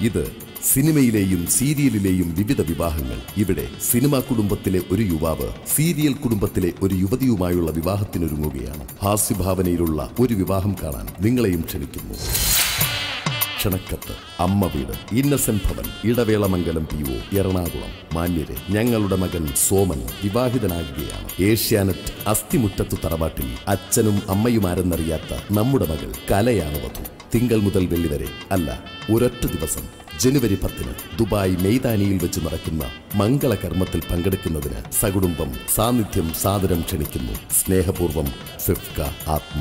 ഇത് സിനിമയിലെയും സീരിയലിലെയും വിവിധ വിവാഹങ്ങൾ ഇവിടെ സിനിമാ കുടുംബത്തിലെ ഒരു യുവാവ് സീരിയൽ കുടുംബത്തിലെ ഒരു യുവതിയുമായുള്ള വിവാഹത്തിനൊരുങ്ങുകയാണ് ഹാസ്യഭാവനയിലുള്ള ഒരു വിവാഹം കാണാൻ നിങ്ങളെയും ക്ഷണിക്കുന്നു ക്ഷണക്കത്ത് അമ്മ വീട് ഇന്നസെന്റ് ഭവൻ ഇടവേളമംഗലം പി ഒ എറണാകുളം മാന്യരെ ഞങ്ങളുടെ മകൻ സോമൻ വിവാഹിതനാകുകയാണ് ഏഷ്യാനെറ്റ് അസ്ഥിമുറ്റത്തു തറവാട്ടിൽ അച്ഛനും അമ്മയുമാരെന്നറിയാത്ത നമ്മുടെ മകൾ കലയാണ് വധു തിങ്കൾ മുതൽ വെള്ളി വരെ അല്ല ഒരൊറ്റ ദിവസം ജനുവരി പത്തിന് ദുബായ് മെയ്താനിയിൽ വെച്ച് നടക്കുന്ന മംഗളകർമ്മത്തിൽ പങ്കെടുക്കുന്നതിന് സകുടുംബം സാന്നിധ്യം സാദരം ക്ഷണിക്കുന്നു സ്നേഹപൂർവം ഫിഫ്ക ആത്മ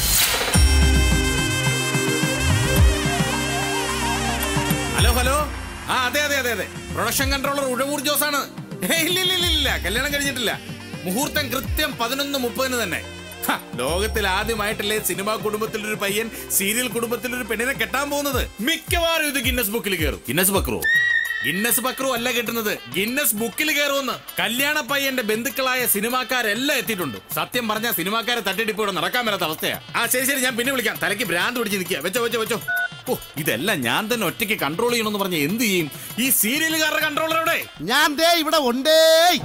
ഹലോ ഹലോ ആ അതെ അതെ അതെ അതെ പ്രൊഡക്ഷൻ കൺട്രോളർ ഉഴവൂർ ജോസ് ആണ് ഏയ്, ഇല്ല ഇല്ല ഇല്ല ഇല്ല കല്യാണം കഴിഞ്ഞിട്ടില്ല മുഹൂർത്തം കൃത്യം പതിനൊന്ന് മുപ്പതിന് തന്നെ ഹ, ലോകത്തിൽ ആദ്യമായിട്ടല്ലേ സിനിമാ കുടുംബത്തിൽ ഒരു പയ്യൻ സീരിയൽ കുടുംബത്തിൽ ഒരു പെണ്ണിനെ കെട്ടാൻ പോകുന്നത് മിക്കവാറും ഇത് ഗിന്നസ് ബുക്കിൽ കയറും ഗിന്നസ് ബക്രോ ഗിന്നസ് ബക്രു അല്ല കിട്ടുന്നത് ഗിന്നസ് ബുക്കിൽ കയറുമെന്ന് കല്യാണ പയ്യന്റെ ബന്ധുക്കളായ സിനിമാക്കാരെല്ലാം എത്തിയിട്ടുണ്ട് സത്യം പറഞ്ഞാൽ സിനിമാക്കാരെ തട്ടിടിപ്പ് ഇവിടെ നടക്കാൻ വരാത്ത അവസ്ഥയാ ആ ശരി ശരി ഞാൻ പിന്നെ വിളിക്കാം തലയ്ക്ക് ഭ്രാന്ത് പിടിച്ച് നിൽക്കുക വെച്ചോ വെച്ചോ വെച്ചോ ഓ ഇതെല്ലാം ഞാൻ തന്നെ ഒറ്റയ്ക്ക് കൺട്രോൾ ചെയ്യണമെന്ന് പറഞ്ഞ എന്ത് ചെയ്യും ഈ സീരിയലുകാരുടെ കൺട്രോളർ എവിടെ ഞാൻ ദേ ഇവിടെ ഉണ്ടേ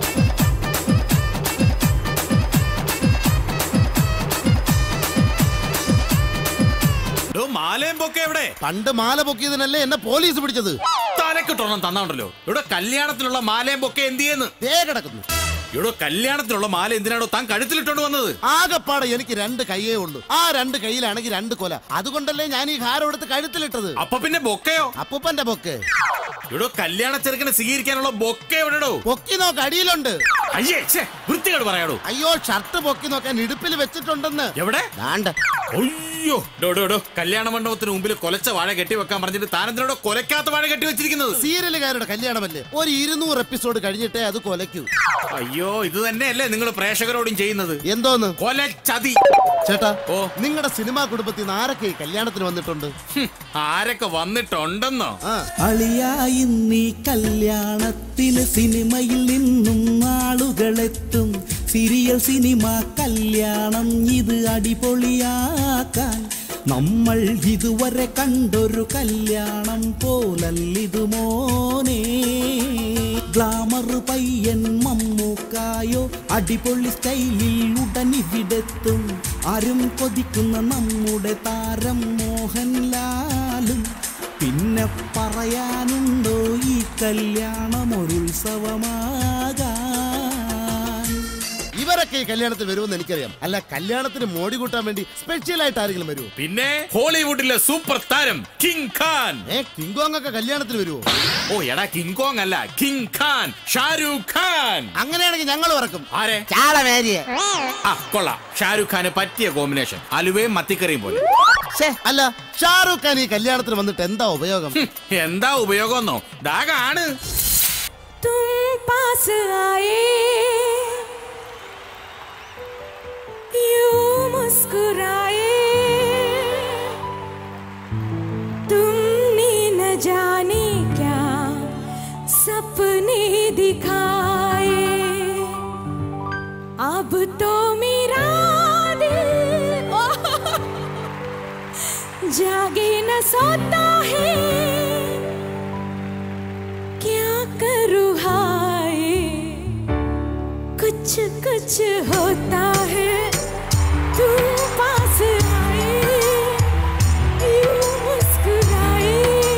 ഡോ, മാലയും പൊക്കെ എവിടെ പണ്ട് മാല പൊക്കിയതിനല്ലേ എന്നെ പോലീസ് പിടിച്ചത് തലക്കിട്ടൊരെണ്ണം തന്നാണ്ടല്ലോ ഇവിടെ കല്യാണത്തിലുള്ള മാലയും പൊക്കെ എന്ത് ചെയ്യുന്നു ദേ കിടക്കുന്നു ഇവിടെ കല്യാണത്തിലുള്ള മാല എന്തിനാണോ താൻ കഴുത്തിലിട്ടോണ്ട് വന്നത് ആകപ്പാടെ എനിക്ക് രണ്ട് കൈയേ ഉള്ളൂ ആ രണ്ട് കൈയിലാണെങ്കിൽ രണ്ട് കൊല അതുകൊണ്ടല്ലേ ഞാൻ ഈ ഹാരം എടുത്ത് കഴുത്തിലിട്ടത് അപ്പൊ പിന്നെ ബൊക്കയോ അപ്പൂപ്പന്റെ പൊക്ക് ഇവിടെ കല്യാണ ചെറുക്കനെ സ്വീകരിക്കാനുള്ള ബൊക്കെ എവിടെടോ പൊക്കി നോക്ക് അടിയിലുണ്ട് അയ്യേ ഛേ, വൃത്തികേട് പറയാടോ അയ്യോ ഷർട്ട് പൊക്കി നോക്കാൻ ഇടുപ്പിൽ വെച്ചിട്ടുണ്ടെന്ന് എവിടെ ദാണ്ട അയ്യോ ഡോ ഡോ ഡോ കല്യാണ മണ്ഡപത്തിന് മുമ്പിൽ കൊലച്ച വാഴ കെട്ടി വെക്കാൻ പറഞ്ഞിട്ട് താനെന്തിനോടോ കൊലക്കാത്ത വാഴ കെട്ടി വെച്ചിരിക്കുന്നത് സീരിയലുകാരുടെ കല്യാണമല്ലേ ഒരു ഇരുന്നൂറ് എപ്പിസോഡ് കഴിഞ്ഞിട്ടേ അത് കൊലയ്ക്കൂ അയ്യോ ഇത് തന്നെയല്ലേ നിങ്ങൾ പ്രേക്ഷകരോടും ചെയ്യുന്നത് എന്തോന്ന് കൊലച്ചതി ചേട്ടാ ഓ. നിങ്ങളുടെ സിനിമാ കുടുംബത്തിൽ നിന്ന് ആരൊക്കെ ഈ കല്യാണത്തിന് വന്നിട്ടുണ്ട് ഹും, ആരൊക്കെ വന്നിട്ടുണ്ടെന്നോ ആ അളിയായി നീ കല്യാണത്തിന് സിനിമയിൽ നിന്നും ആളുകളെത്തും സീരിയൽ സിനിമ കല്യാണം ഇത് അടിപൊളിയാക്കാൻ നമ്മൾ ഇതുവരെ കണ്ടൊരു കല്യാണം പോലല്ലിതു മോനെ ഗ്ലാമർ പയ്യൻ മമ്മൂക്കായോ അടിപൊളി സ്റ്റൈലിൽ ഉടനിവിടെത്തും ആരും കൊതിക്കുന്ന നമ്മുടെ താരം മോഹൻലാലും പിന്നെ പറയാനുണ്ടോ ഈ കല്യാണം ഒരു ഉത്സവമാകാൻ ഇവരൊക്കെ ഈ കല്യാണത്തിന് വരുമെന്ന് എനിക്കറിയാം അല്ല കല്യാണത്തിന് മോടി കൂട്ടാൻ വേണ്ടി സ്പെഷ്യൽ ആയിട്ട് ആരെങ്കിലും വരുമോ പിന്നെ ഹോളിവുഡിലെ സൂപ്പർ താരം കിങ് ഖാൻ ഏ കിങ്കോങ് ഒക്കെ കല്യാണത്തിന് വരുമോ ഓ എടാ കിങ് കോങ് അല്ല കിങ് ഖാൻ ഷാരൂഖ് ഖാൻ അങ്ങനെയാണെങ്കിൽ ഞങ്ങൾ ഇറക്കും ആരെ ചാളമേരിയെ ആ കൊള്ളാം ഷാരൂഖ് ഖാന് പറ്റിയ കോമ്പിനേഷൻ അലുവയും മത്തിക്കറിയും പോലെ അല്ല ഷാറൂഖ് ഖാൻ ഈ കല്യാണത്തിന് വന്നിട്ട് എന്താ ഉപയോഗം ഹും, എന്താ ഉപയോഗമെന്നോ ദാകാണ് तुम पास आए यूं मुस्कुराए तुमने न जाने क्या सपने दिखाए अब तो मेरा दिल ओह, जागे न सोता है क्या करूँ हाय कुछ कुछ होता है तुम पास आए यूं मुस्कुराए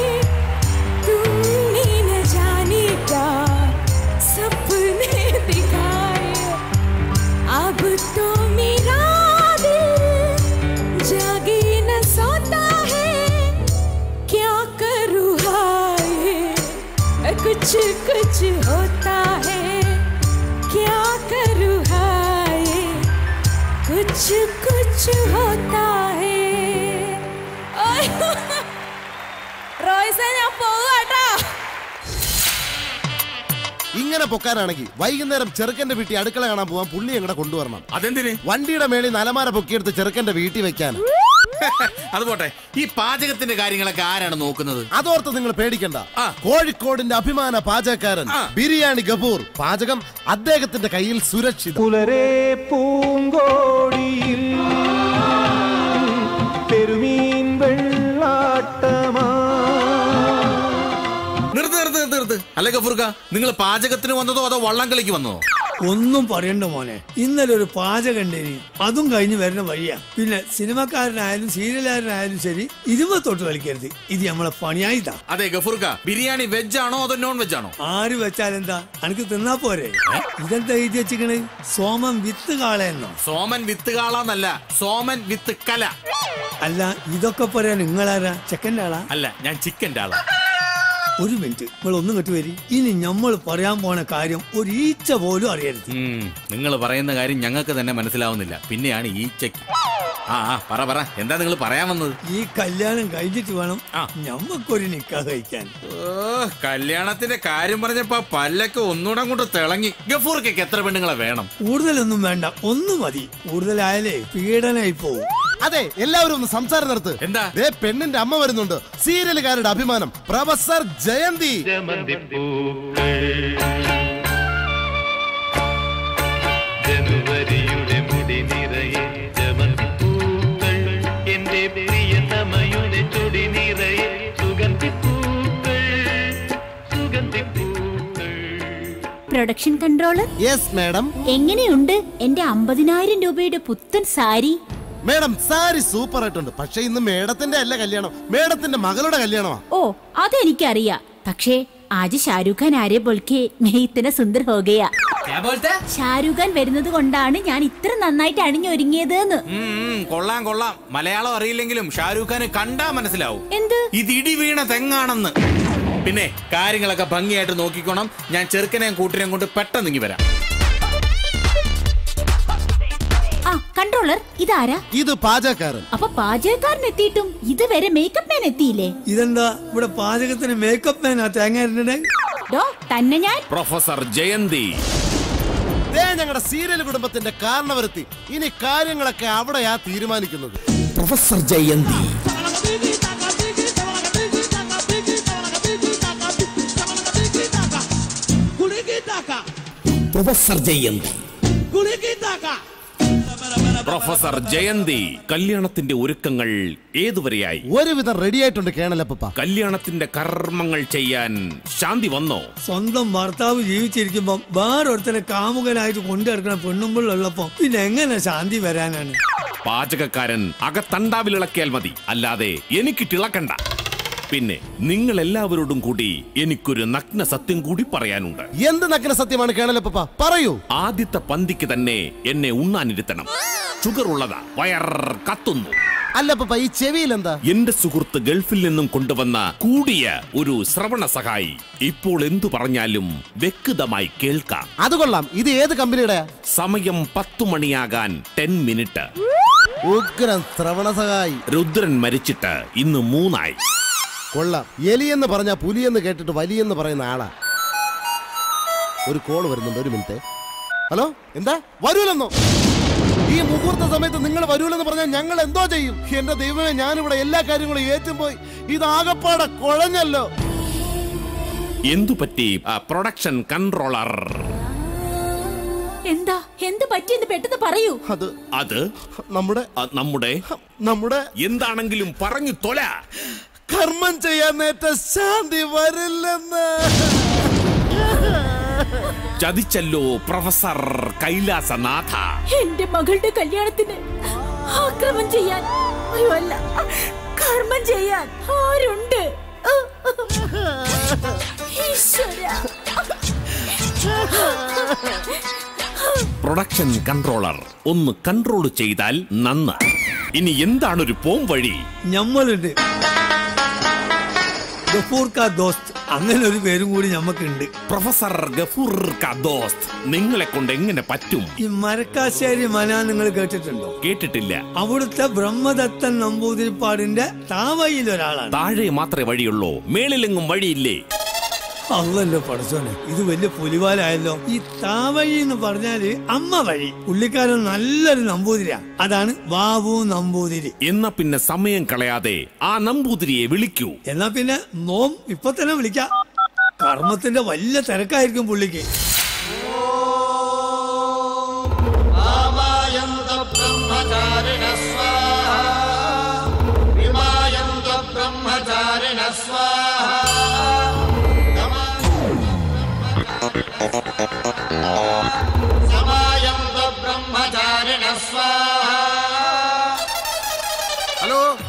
तुमने न जाने क्या सपने दिखाए अब तो मेरा दिल जागे न सोता है क्या करूँ हाय कुछ कुछ होता है क्या करूँ हाय कुछ कुछ होता है ഓയ്. റോയ്സേ ഞാൻ പോവാട്ടാ ഇങ്ങനെ പൊക്കാനാണെങ്കിൽ വൈകുന്നേരം ചെറുക്കന്റെ വീട്ടിൽ അടുക്കള കാണാൻ പോവാൻ പുള്ളി എങ്ങനെ കൊണ്ടുവരണം അതെന്തിന് വണ്ടിയുടെ മേളിൽ നലമാര പൊക്കിയെടുത്ത് ചെറുക്കന്റെ വീട്ടിൽ വെക്കാൻ അത് പോട്ടെ ഈ പാചകത്തിന്റെ കാര്യങ്ങളൊക്കെ ആരാണ് നോക്കുന്നത് അതോർത്ത് നിങ്ങൾ പേടിക്കണ്ട ആ. കോഴിക്കോടിന്റെ അഭിമാന പാചകക്കാരൻ ആ. ബിരിയാണി ഗഫൂർ പാചകം അദ്ദേഹത്തിന്റെ കയ്യിൽ സുരക്ഷിതം പുലരെ പൂങ്കോടിയിൽ പെരുമീൻ വെള്ളാട്ടമാ പറഞ്ഞത് അല്ലെ ഗഫൂർക്ക നിങ്ങൾ പാചകത്തിന് വന്നതോ അതോ വള്ളം കളിക്ക് വന്നതോ ഒന്നും പറയണ്ട മോനെ ഇന്നലെ ഒരു പാചകം ഉണ്ടേനി അതും കഴിഞ്ഞ് വരുന്ന വഴിയാ പിന്നെ സിനിമക്കാരനായാലും സീരിയലുകാരനായാലും ശരി ഇരുപത് തൊട്ട് കളിക്കരുത് ഇത് നമ്മളെ പണിയായിട്ടാ അതെ ഗഫൂർക്ക ബിരിയാണി വെജ് ആണോ അതോ നോൺ വെജ് ആണോ ആര് വെച്ചാലെന്താ അനക്ക് തിന്നാ പോരെ ഇതെന്താ എഴുതി വെച്ചിക്കണ് സോമൻ വിത്ത് കാളയെന്നോ സോമൻ വിത്ത് കാളാന്നല്ല സോമൻ വിത്ത് കല അല്ല ഇതൊക്കെ പറയാൻ നിങ്ങളാരാ ചെക്കൻ്റെ ആളാ അല്ല ഞാൻ ചിക്കന്റെ ആളാ ഒരു മിനിറ്റ് നിങ്ങൾ ഒന്നും കെട്ടു വരി ഇനി നമ്മൾ പറയാൻ പോണ കാര്യം ഒരു ഈച്ച പോലും അറിയരുത് നിങ്ങൾ പറയുന്ന കാര്യം ഞങ്ങൾക്ക് തന്നെ മനസ്സിലാവുന്നില്ല പിന്നെയാണ് ഈ ചെക്ക് ആ ആ പറ പറ എന്താ നിങ്ങൾ പറയാൻ വന്നത് ഈ കല്യാണം കഴിഞ്ഞിട്ട് വേണം ആ. ഞമ്മക്കൊരു നിക്കാഹ് കഴിക്കാൻ ഓ, കല്യാണത്തിന്റെ കാര്യം പറഞ്ഞപ്പോ പല്ലൊക്കെ ഒന്നുകൂടെ അങ്ങോട്ട് തിളങ്ങി ഗഫൂർക്കൊക്കെ എത്ര പെണ്ണുങ്ങളെ വേണം കൂടുതലൊന്നും വേണ്ട ഒന്ന് മതി കൂടുതലായാലേ പീഡനായി പോവും അതെ എല്ലാവരും ഒന്ന് സംസാരം നിർത്ത് എന്താ? ദേ പെണ്ണിന്റെ അമ്മ വരുന്നുണ്ട് സീരിയലുകാരുടെ അഭിമാനം പ്രൊഫസർ ജയന്തി ജനുവരിയുടെ മുടി നിറയെ ജമന്തിപ്പൂക്കൾ എന്റെ പ്രിയ തമയുടെ ചൊടി നിറയെ സുഗന്ധിപ്പൂക്കൾ സുഗന്ധിപ്പൂക്കൾ പ്രൊഡക്ഷൻ കൺട്രോളർ യെസ് മാഡം എങ്ങനെയുണ്ട് എന്റെ അമ്പതിനായിരം രൂപയുടെ പുത്തൻ സാരി മേഡം സാരി സൂപ്പർ ആയിട്ടുണ്ട് പക്ഷെ ഇന്ന് മേഡത്തിന്റെ അല്ല കല്യാണം മേഡത്തിന്റെ മകളുടെ കല്യാണമാ ഓ അതെനിക്കറിയാം പക്ഷേ ആജ് ഷാരൂഖ് ഖാൻ ആരെ ബോൾക്കെ मैं इतना सुंदर हो गया ഷാരൂഖ് ഖാൻ വരുന്നത് കൊണ്ടാണ് ഞാൻ ഇത്ര നന്നായിട്ട് അണിഞ്ഞൊരുങ്ങിയത് എന്ന് ഉം, ഉം, കൊള്ളാം കൊള്ളാം മലയാളം അറിയില്ലെങ്കിലും ഷാരൂഖ് ഖാന് കണ്ടാ മനസ്സിലാവും എന്ത് ഇത് ഇടി വീണ തെങ്ങാണെന്ന് പിന്നെ കാര്യങ്ങളൊക്കെ ഭംഗിയായിട്ട് നോക്കിക്കോണം ഞാൻ ചെറുക്കനെയും കൂട്ടിനെയും കൊണ്ട് പെട്ടെന്ന് ഇങ്ങി വരാം ആ കൺട്രോളർ ഇതാരാ ഇത് പാചകക്കാരൻ അപ്പൊ പാചകക്കാരൻ എത്തിയിട്ടും ഇതുവരെ മേക്കപ്പ് മാൻ എത്തിയില്ലേ ഇതെന്താ ഇവിടെ പാചകത്തിന് മേക്കപ്പ് മാനാ തേങ്ങ ഇടണേ ഡോ തന്നെ ഞാൻ പ്രൊഫസർ ജയന്തി ദേ ഞങ്ങളുടെ സീരിയൽ കുടുംബത്തിന്റെ കാരണവരുത്തി ഇനി കാര്യങ്ങളൊക്കെ അവിടെയാ തീരുമാനിക്കുന്നത് professor Jayanthi professor Jayanthi professor Jayanthi കല്യാണത്തിന്റെ ഒരുക്കങ്ങൾ ഏതുവരെയായി ഒരുവിധം റെഡി ആയിട്ടുണ്ട് കേണലപ്പ കല്യാണത്തിന്റെ കർമ്മങ്ങൾ ചെയ്യാൻ ശാന്തി വന്നോ സ്വന്തം ഭർത്താവ് ജീവിച്ചിരിക്കുമ്പം വേറൊരുത്തനെ കാമുകനായിട്ട് കൊണ്ടുനടക്കുന്ന പെണ്ണുമ്പിളുള്ളപ്പോ പിന്നെ എങ്ങനെ ശാന്തി വരാനാണ് പാചകക്കാരൻ അകത്തണ്ടാവിലിളക്കിയാൽ മതി അല്ലാതെ എനിക്ക് തിളക്കണ്ട പിന്നെ നിങ്ങൾ എല്ലാവരോടും കൂടി എനിക്കൊരു നഗ്ന സത്യം കൂടി പറയാനുണ്ട് എന്ത് നഗ്ന സത്യമാണ് കേണലപ്പ പറയൂ ആദ്യത്തെ പന്തിക്ക് തന്നെ എന്നെ ഉണ്ണാനിരുത്തണം ഷുഗർ ഉള്ളതാ വയർ കത്തുന്നു അല്ലപ്പ ഈ ചെവിയിൽ എന്താ എന്റെ സുഹൃത്ത് ഗൾഫിൽ നിന്നും കൊണ്ടുവന്ന കൂടിയ ഒരു ശ്രവണ സഹായി ഇപ്പോൾ എന്തു പറഞ്ഞാലും വ്യക്തമായി കേൾക്കാം അത് കൊള്ളാം ഇത് ഏത് കമ്പനിയുടെ സമയം പത്തു മണിയാകാൻ ടെൻ മിനിറ്റ് ഉഗ്രൻ ശ്രവണ സഹായി രുദ്രൻ മരിച്ചിട്ട് ഇന്ന് മൂന്നായി കൊള്ളാം എലിയെന്ന് പറഞ്ഞ പുലിയെന്ന് കേട്ടിട്ട് വലിയെന്ന് പറയുന്ന ആളാ ഒരു കോൾ വരുന്നുണ്ട് ഒരു മിനിറ്റ് ഹലോ എന്താ വരൂലെന്നോ ഈ മുഹൂർത്ത സമയത്ത് നിങ്ങൾ വരൂലെന്ന് പറഞ്ഞാൽ ഞങ്ങൾ എന്തോ ചെയ്യും എന്റെ ദൈവമേ ഞാനിവിടെ എല്ലാ കാര്യങ്ങളും ഏറ്റും പോയി ഇതാകപ്പാടെ കുഴഞ്ഞല്ലോ എന്തു പറ്റി ആ, പ്രൊഡക്ഷൻ കൺട്രോളർ എന്താ എന്ത് പറ്റിയെന്ന് പെട്ടെന്ന് പറയൂ അത് അത് നമ്മുടെ ആ, നമ്മുടെ നമ്മുടെ എന്താണെങ്കിലും പറഞ്ഞു തൊല കർമ്മം ചെയ്യാൻ നേറ്റ ശാന്തി വരില്ലെന്ന് ചതിച്ചല്ലോ പ്രൊഫസർ കൈലാസനാഥ എന്റെ മകളുടെ കല്യാണത്തിന് ആക്രമം ചെയ്യാൻ അയ്യോ അല്ല കർമ്മം ചെയ്യാൻ ആരുണ്ട് ഈശ്വരാ. പ്രൊഡക്ഷൻ കൺട്രോളർ ഒന്ന് കൺട്രോൾ ചെയ്താൽ നന്ന് ഇനി എന്താണ് ഒരു പോം വഴി ഞമ്മളുണ്ട് ഗഫൂർ കാ ദോസ്ത് അങ്ങനെ ഒരു പേരും കൂടി ഞമ്മക്കുണ്ട് പ്രൊഫസർ ഗഫൂർ കാ ദോസ്ത് നിങ്ങളെ കൊണ്ട് എങ്ങനെ പറ്റും ഈ മരക്കാശ്ശേരി മന നിങ്ങൾ കേട്ടിട്ടുണ്ടോ കേട്ടിട്ടില്ല അവിടുത്തെ ബ്രഹ്മദത്തൻ നമ്പൂതിരിപ്പാടിന്റെ താവയിൽ ഒരാളാണ് താഴെ മാത്രമേ വഴിയുള്ളൂ മേളിലെങ്ങും വഴിയില്ലേ അല്ലല്ലോ പഠിച്ചോനെ ഇത് വലിയ പുലിവാലായല്ലോ ഈ താവഴി എന്ന് പറഞ്ഞാല് അമ്മ വഴി പുള്ളിക്കാരൻ നല്ലൊരു നമ്പൂതിരിയാ അതാണ് ബാബു നമ്പൂതിരി എന്നാ പിന്നെ സമയം കളയാതെ ആ നമ്പൂതിരിയെ വിളിക്കൂ എന്നാ പിന്നെ നോം ഇപ്പൊ തന്നെ വിളിക്കാം കർമ്മത്തിന്റെ വലിയ തിരക്കായിരിക്കും പുള്ളിക്ക്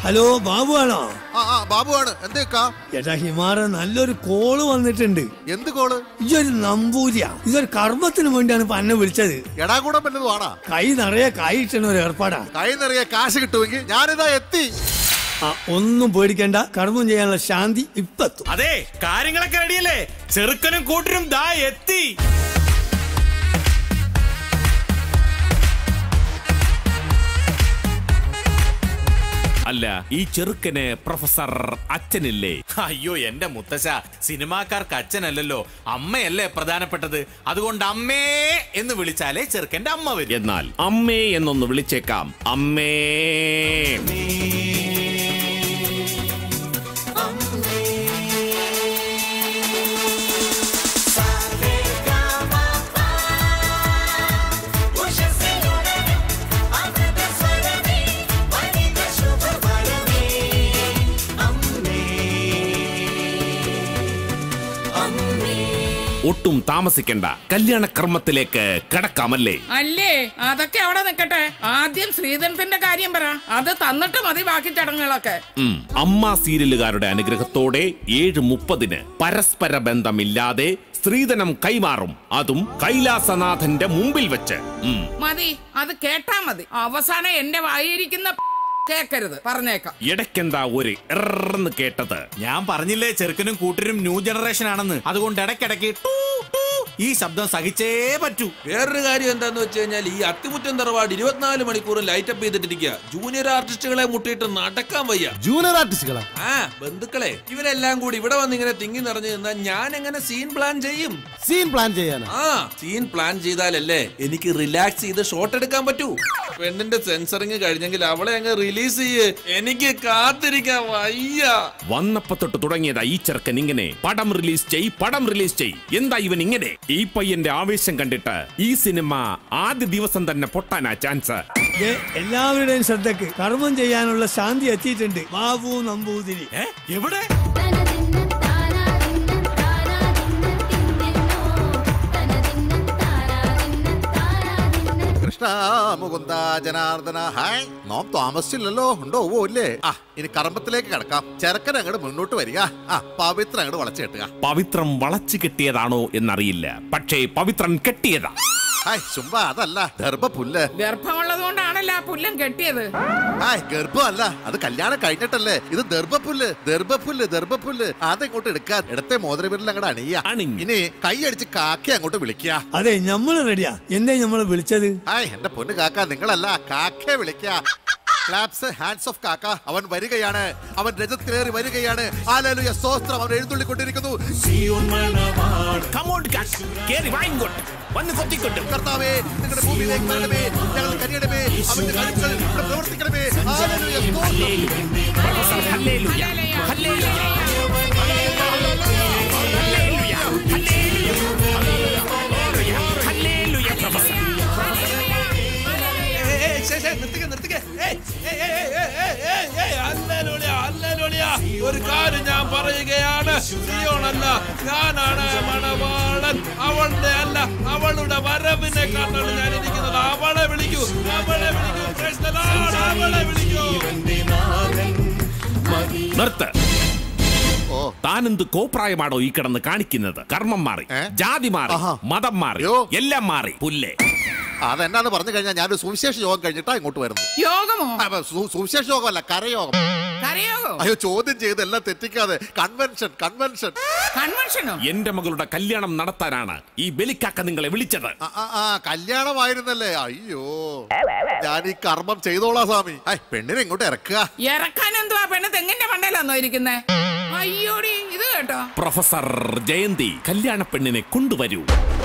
ഹലോ ബാബു ആണോ ആ ആ ബാബുവാണ് എന്തേക്കാ ചേട്ടാ ഹിമാറ നല്ലൊരു കോള് വന്നിട്ടുണ്ട് എന്ത് കോള് ഇതൊരു നമ്പൂരിയാ ഇതൊരു കർമ്മത്തിന് വേണ്ടിയാണ് ഇപ്പൊ അന്നെ വിളിച്ചത് എടാ കൂടെ വല്ലതും ആണാ കൈ നിറയെ കൈ ഇട്ടുന്ന ഒരു ഏർപ്പാടാ കൈ നിറയെ കാശ് കിട്ടുമെങ്കിൽ ഞാനിതാ എത്തി ആ, ഒന്നും പേടിക്കണ്ട കർമ്മം ചെയ്യാനുള്ള ശാന്തി ഇപ്പെത്തും അതെ കാര്യങ്ങളൊക്കെ റെഡിയല്ലേ ചെറുക്കനും കൂട്ടരും ദാ എത്തി അല്ല ഈ ചെറുക്കന് പ്രൊഫസർ അച്ഛനില്ലേ അയ്യോ എന്റെ മുത്തശ്ശ സിനിമാക്കാർക്ക് അച്ഛനല്ലല്ലോ അമ്മയല്ലേ പ്രധാനപ്പെട്ടത് അതുകൊണ്ട് അമ്മേ എന്ന് വിളിച്ചാലേ ചെറുക്കന്റെ അമ്മ വരും എന്നാൽ അമ്മേ എന്നൊന്ന് വിളിച്ചേക്കാം അമ്മേ ഒട്ടും താമസിക്കണ്ട കല്യാണക്രമത്തിലേക്ക് കടക്കാമല്ലേ അല്ലേ അതൊക്കെ അവിടെ നിക്കട്ടെ ആദ്യം ശ്രീധരത്തിന്റെ കാര്യം പറ അത് തന്നിട്ട് മതി ബാക്കി ചടങ്ങുകളൊക്കെ ഉം. അമ്മ സീരിയലുകാരുടെ അനുഗ്രഹത്തോടെ ഏഴ് മുപ്പതിന് പരസ്പര ബന്ധമില്ലാതെ സ്ത്രീധനം കൈമാറും അതും കൈലാസനാഥന്റെ മുമ്പിൽ വെച്ച് ഉം. മതി അത് കേട്ടാ മതി അവസാനം എന്റെ വായിരിക്കുന്ന കേക്കരുത് പറഞ്ഞേക്കാം ഇടയ്ക്കെന്താ ഒരു എറന്ന് കേട്ടത് ഞാൻ പറഞ്ഞില്ലേ ചെറുക്കനും കൂട്ടരും ന്യൂ ജനറേഷൻ ആണെന്ന് അതുകൊണ്ട് ഇടയ്ക്കിടയ്ക്ക് ടൂ, ടൂ, ഈ ശബ്ദം സഹിച്ചേ പറ്റൂ വേറൊരു കാര്യം എന്താന്ന് വെച്ച് കഴിഞ്ഞാൽ ഈ അത്തിമുറ്റം തറവാട് ഇരുപത്തിനാല് മണിക്കൂർ ലൈറ്റപ്പ് ചെയ്തിട്ടിരിക്കുക ജൂനിയർ ആർട്ടിസ്റ്റുകളെ മുട്ടിയിട്ട് നടക്കാൻ വയ്യ ജൂനിയർ ആർട്ടിസ്റ്റുകളാ ആ ബന്ധുക്കളെ ഇവരെല്ലാം കൂടി ഇവിടെ വന്ന് ഇങ്ങനെ തിങ്ങി നിറഞ്ഞു നിന്നാൽ ഞാൻ എങ്ങനെ സീൻ പ്ലാൻ ചെയ്യും സീൻ പ്ലാൻ ചെയ്യാനാ ആ സീൻ പ്ലാൻ ചെയ്താലല്ലേ എനിക്ക് റിലാക്സ് ചെയ്ത് ഷോട്ട് എടുക്കാൻ പറ്റൂ പെണ്ണിന്റെ സെൻസറിങ് കഴിഞ്ഞെങ്കിൽ അവളെ അങ്ങ് റിലീസ് ചെയ്യ് എനിക്ക് കാത്തിരിക്കാൻ വയ്യ വന്നപ്പോ തൊട്ട് തുടങ്ങിയതാ ഈ ചെറുക്കൻ ഇങ്ങനെ പടം റിലീസ് ചെയ് പടം റിലീസ് ചെയ് എന്താ ഇവൻ ഇങ്ങനെ ഈ പയ്യന്റെ ആവേശം കണ്ടിട്ട് ഈ സിനിമ ആദ്യ ദിവസം തന്നെ പൊട്ടാനാ ചാൻസ് ദേ, എല്ലാവരുടെയും ശ്രദ്ധക്ക് കർമ്മം ചെയ്യാനുള്ള ശാന്തി എത്തിയിട്ടുണ്ട് ബാബു നമ്പൂതിരി എവിടെ കൃഷ്ണ മുകുന്ദ ജനാർദ്ദന ഹായ് നോം താമസിച്ചില്ലല്ലോ ഉണ്ടോ ഓ ഇല്ലേ ആ ഇനി കർമ്മത്തിലേക്ക് കിടക്കാം ചെറുക്കൻ അങ്ങോട്ട് മുന്നോട്ട് വരിക ആ പവിത്ര അങ്ങോട്ട് വളച്ചു കെട്ടുക പവിത്രം വളച്ചു കെട്ടിയതാണോ എന്നറിയില്ല പക്ഷേ പവിത്രൻ കെട്ടിയതാ ഹായ് ചുമ്പാ അതല്ല ഗർഭപുല്ല് ഗർഭമുള്ളത് കൊണ്ടാണല്ലോ ആ പുല്ലം കെട്ടിയത് ഹായ് ഗർഭമല്ല അത് കല്യാണം കഴിഞ്ഞിട്ടല്ലേ ഇത് ദർഭപുല്ല് ദർഭപുല്ല് ദർഭപുല്ല് അതിങ്ങോട്ട് എടുക്കാൻ ഇടത്തെ മോതിരവിരൽ അങ്ങോട്ട് അണിയ അണിഞ്ഞു. ഇനി കൈ അടിച്ച് കാക്കി അങ്ങോട്ട് വിളിക്കുക അതെ ഞമ്മള് റെഡിയാ എന്തേ ഞമ്മള് വിളിച്ചത് ഹായ് എന്റെ പൊന്ന് കാക്ക നിങ്ങളല്ല കാക്കയെ വിളിക്കുക ക്ലാപ്സ് ഹാൻഡ്സ് ഓഫ് കാക്ക അവൻ വരികയാണ് അവൻ രജത്തിലേറി വരികയാണ് ആലലുയ സ്തോത്രം അവൻ എഴുന്നള്ളിക്കൊണ്ടിരിക്കുന്നു Come on, guys. കേറി വാ ഇങ്ങോട്ട്. വന്ന് കൊത്തിക്കൊണ്ട് കർത്താവേ നിങ്ങളുടെ ഭൂമിയിലേക്ക് വരണമേ ഞങ്ങൾ കനിയണമേ അവന്റെ കരുക്കൾ ഇവിടെ പ്രവർത്തിക്കണമേ ആലലുയ സ്തോത്രം professor hallelujah. Hallelujah. Hallelujah. Hallelujah. Hallelujah, professor. നിർത്തിക്ക നിർത്തിക്ക ഏയ്, ഏയ്, ഏയ്, ഏയ്, ഏയ്, ഏയ്, ഏയ്, ഹല്ലേലൂയ, ഹല്ലേലൂയ. ഒരു കാര്യം ഞാൻ പറയുകയാണ് സിയോണല്ല ഞാനാണ് മണവാളൻ അവളുടെ അല്ല അവളുടെ വരവിനെ കണ്ടാണ് ഞാൻ ഇരിക്കുന്നത് അവളെ വിളിക്കൂ അവളെ വിളിക്കൂ Praise the Lord, അവളെ വിളിക്കൂ നിർത്ത് ഓ താനെന്ത് കോപ്രായമാണോ ഈ കിടന്ന് കാണിക്കുന്നത് കർമ്മം മാറി ഏ? ജാതി മാറി ആഹാ. മതം മാറി അയ്യോ. എല്ലാം മാറി പുല്ലേ അതെന്നാന്ന് പറഞ്ഞു കഴിഞ്ഞാൽ ഞാനൊരു സുവിശേഷ യോഗം കഴിഞ്ഞിട്ടാ ഇങ്ങോട്ട് വരുന്നത് യോഗമോ ആ, അപ്പൊ സു- സുവിശേഷ യോഗമല്ല കരയോഗം കരയോഗോ അയ്യോ ചോദ്യം ചെയ്ത് എല്ലാം തെറ്റിക്കാതെ കൺവെൻഷൻ കൺവെൻഷൻ കൺവെൻഷനോ എന്റെ മകളുടെ കല്യാണം നടത്താനാണ് ഈ ബലിക്കാക്ക നിങ്ങളെ വിളിച്ചത് ആ, ആ, ആ കല്യാണമായിരുന്നല്ലേ അയ്യോ ഞാൻ ഈ കർമ്മം ചെയ്തോളാം സ്വാമി ഐ പെണ്ണിനെ ഇങ്ങോട്ട് ഇറക്കുക ഇറക്കാൻ എന്തുവാ പെണ്ണ് തെങ്ങിന്റെ മണ്ടയിലാന്നോ ഇരിക്കുന്നേ അയ്യോടി ഇത് കേട്ടോ പ്രൊഫസർ ജയന്തി കല്യാണ പെണ്ണിനെ കൊണ്ടുവരൂ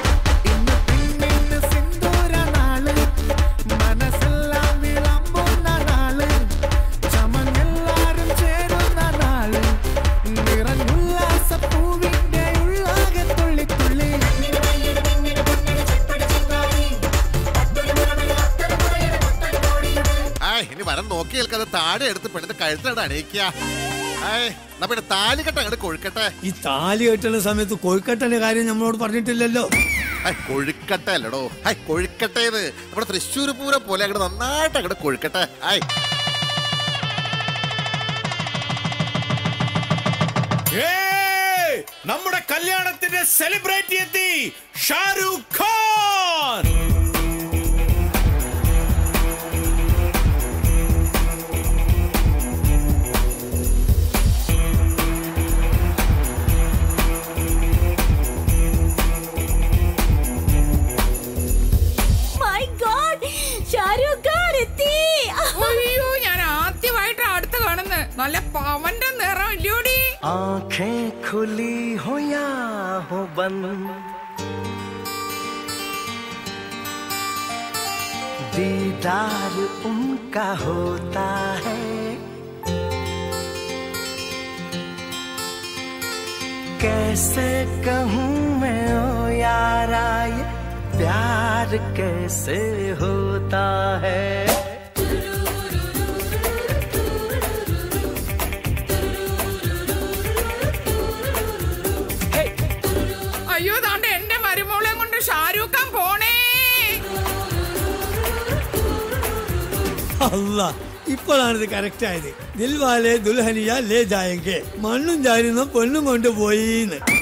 ആയ് ഇനി വരം നോക്കി നിൽക്കാതെ താഴെ എടുത്ത് പെണ്ണിന്റെ കഴുത്തിനോട് അണിയിക്കുക ആയ് എന്നാ പിന്നെ താലി കെട്ട അങ്ങോട്ട് കൊഴുക്കട്ടെ ഈ താലി കെട്ടുന്ന സമയത്ത് കോഴിക്കട്ടന്റെ കാര്യം നമ്മളോട് പറഞ്ഞിട്ടില്ലല്ലോ ഐ കൊഴുക്കട്ടെ അല്ലടോ ഐ കൊഴുക്കട്ടേത് നമ്മുടെ തൃശ്ശൂർ പൂരം പോലെ അങ്ങോട്ട് നന്നായിട്ട് അങ്ങോട്ട് കൊഴുക്കട്ടെ ആയ് ഏയ്! നമ്മുടെ കല്യാണത്തിന്റെ സെലിബ്രിറ്റി എത്തി ഷാരൂഖ് ഖാൻ മൈ ഗോഡ് ഷാരൂഖ് ഖാൻ എത്തി അയ്യോ ഞാൻ ആദ്യമായിട്ട് അടുത്ത് കാണുന്നത് നല്ല പവന്റെ നിറം ഇല്ലയോടി आंखें खुली हो या हो बंद दीदार उनका होता है कैसे कहूँ मैं ओ यारा ये प्यार कैसे होता है അയ്യോ താണ്ട് എന്റെ മരുമോളെ കൊണ്ട് ഷാരൂഖ് ഖാൻ പോണേ അല്ല ഇപ്പോഴാണ് ഇത് കറക്റ്റ് ആയത് ദിൽവാലെ ദുൽഹനിയ ലേ ജായെങ്കിൽ മണ്ണും ചാരുന്ന പൊണ്ണും കൊണ്ടുപോയിന്ന്